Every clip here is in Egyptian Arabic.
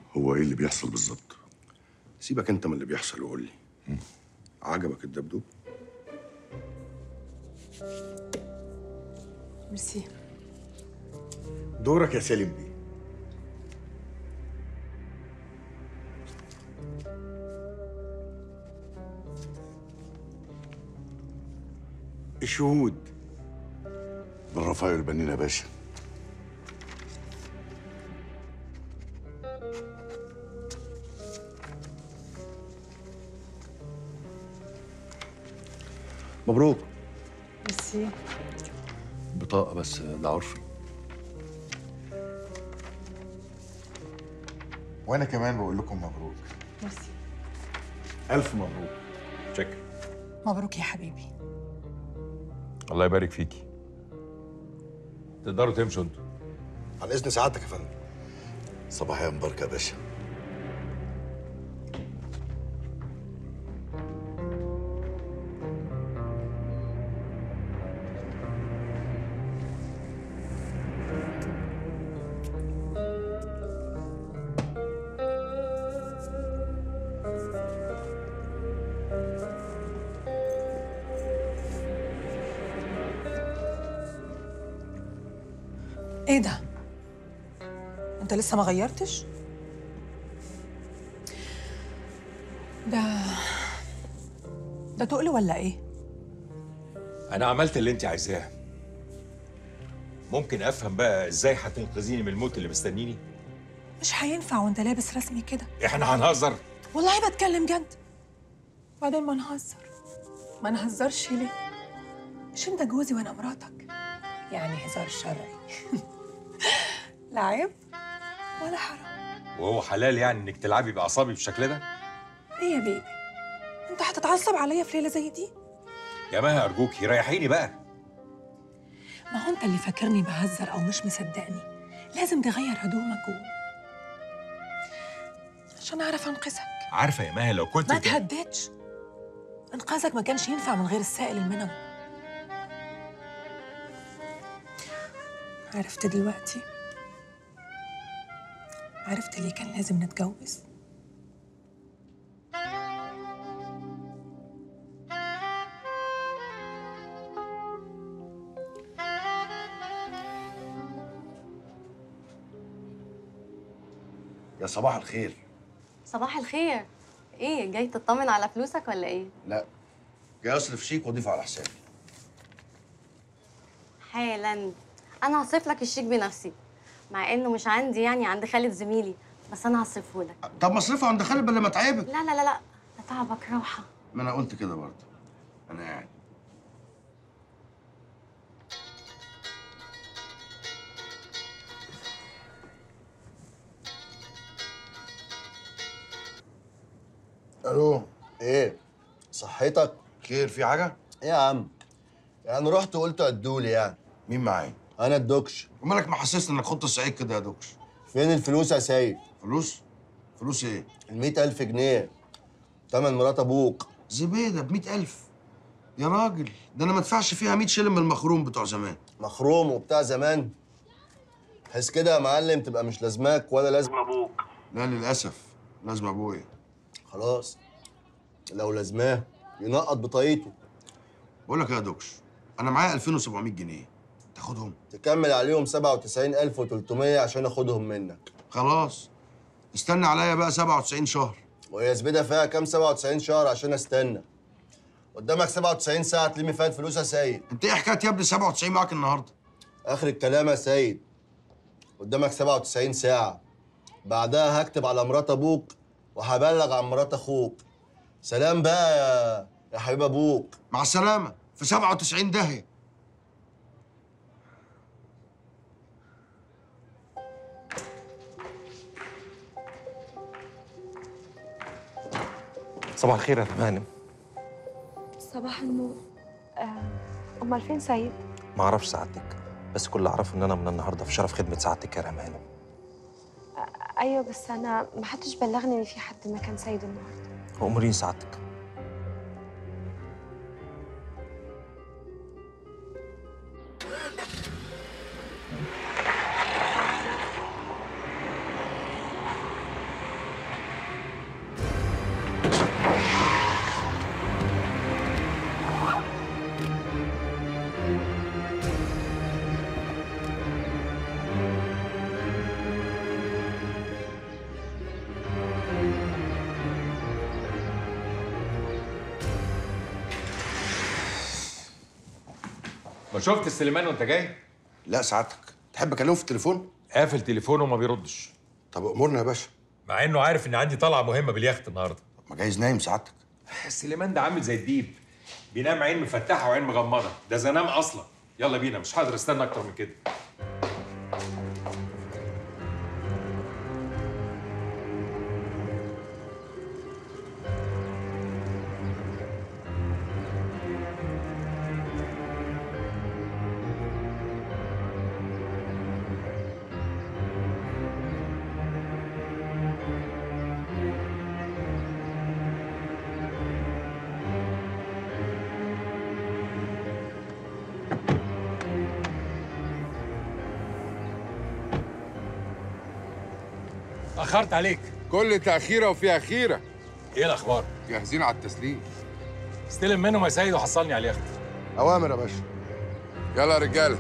هو ايه اللي بيحصل بالظبط سيبك انت من اللي بيحصل وقول لي عجبك الدبدوب ميرسي دورك يا سالم بيه الشهود بالرفايع البنين يا باشا مبروك ميرسي بطاقة بس ده عرفي وانا كمان بقول لكم مبروك ميرسي الف مبروك شكرا مبروك يا حبيبي الله يبارك فيكي تقدروا تمشوا انتوا على اذن سعادتك يا فندم صباحية مباركة يا باشا ايه ده انت لسه ما غيرتش ده ده تقل ولا ايه انا عملت اللي انت عايزاه ممكن افهم بقى ازاي هتنقذيني من الموت اللي مستنيني مش هينفع وانت لابس رسمي كده احنا هنهزر والله بتكلم جد بعدين ما نهزر ما نهزرش ليه مش انت جوزي وانا مراتك يعني هزار شرعي لا عيب ولا حرام وهو حلال يعني انك تلعبي باعصابي بالشكل ده ايه يا بيبي انت هتتعصب عليا في ليله زي دي يا مها ارجوكي ريحيني بقى ما هو انت اللي فاكرني بهزر او مش مصدقني لازم تغير هدومك و... عشان اعرف انقذك عارفه يا مها لو كنت ما تهددش انقاذك ما كانش ينفع من غير السائل المنوي عرفت دلوقتي عرفت ليه كان لازم نتجوز يا صباح الخير صباح الخير ايه جاي تطمن على فلوسك ولا ايه لا جاي اصرف شيك واضيف على حسابي حالا انا هصرف لك الشيك بنفسي مع انه مش عندي يعني عند خالد زميلي بس انا هصرفه لك طب ما اصرفه عند خالد بدل ما اتعبك لا لا لا لا ده تعبك راحه ما انا قلت كده برضه انا قاعد الو ايه صحتك خير في حاجه ايه يا عم يعني رحت وقلت ادولي يعني مين معايا انا الدكش ومالك محسسني انك خط السعيد كده يا دوكش فين الفلوس يا سيد فلوس فلوس ايه ال ألف جنيه تمن مرات ابوك زبيده ب ألف يا راجل ده انا ما ادفعش فيها 100 شلم من المخروم بتوع زمان مخروم وبتاع زمان بحيث كده يا معلم تبقى مش لازماك ولا لازم ابوك لا للاسف لازم ابويا خلاص لو لازماه ينقط بطاقيته بقول لك يا دوكش انا معايا 2700 جنيه تاخدهم تكمل عليهم 97300 عشان اخدهم منك خلاص استنى عليا بقى 97 شهر وهي زبيده فيها كام 97 شهر عشان استنى قدامك 97 ساعه تلمي فيها الفلوس يا سيد انت ايه حكايه يا ابني 97 معاك النهارده اخر الكلام يا سيد قدامك 97 ساعة بعدها هكتب على مرات ابوك وهبلغ عن مرات اخوك سلام بقى يا يا حبيب ابوك مع السلامه في 97 داهيه صباح الخير يا فهانم صباح النور آه، امال فين سيد ما اعرفش سعادتك بس كل اللي اعرفه ان انا من النهارده في شرف خدمه سعادتك يا ريم هانم ايوه بس انا ما حدش بلغني ان في حد مكان سيد النهارده وامورين سعادتك ما شفت سليمان وانت جاي لا سعادتك تحب اكلمه في التليفون قافل تليفونه وما بيردش طب امرنا يا باشا مع انه عارف ان عندي طلعه مهمه باليخت النهارده ما جايز نايم سعادتك سليمان ده عامل زي الديب بينام عين مفتحه وعين مغمضه ده زنام اصلا يلا بينا مش هقدر استنى اكتر من كده اخرت عليك كل تأخيرة وفيها خيرة ايه الاخبار جاهزين على التسليم استلم منهم يا سيد وحصلني على اليخت اوامر يا باشا يلا يا رجالة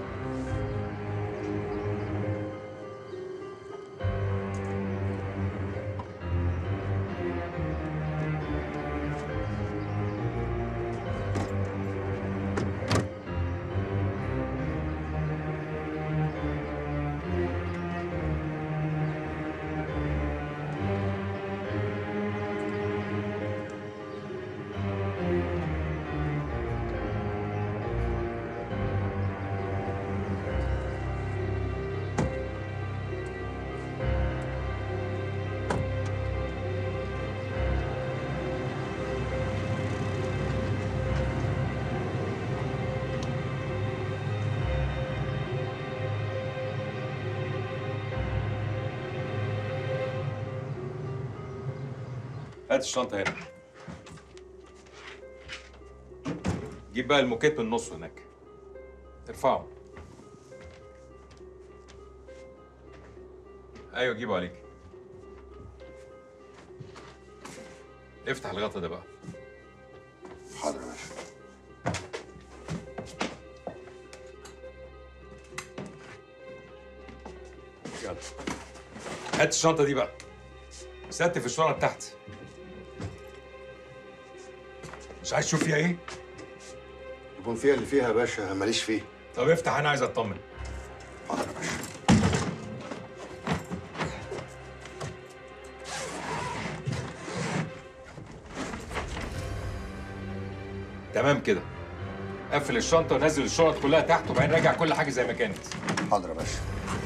هات الشنطه هنا جيب بقى الموكيت من النص هناك ارفعه ايوه جيبه عليك افتح الغطا ده بقى حاضر يا باشا يلا هات الشنطه دي بقى ستف الشنطه تحت مش عايز تشوف فيها ايه يكون فيها اللي فيها يا باشا ماليش فيه طب افتح انا عايز اطمن حاضر يا باشا تمام كده قفل الشنطه ونزل الشنط كلها تحت وبعدين راجع كل حاجه زي ما كانت حاضر يا باشا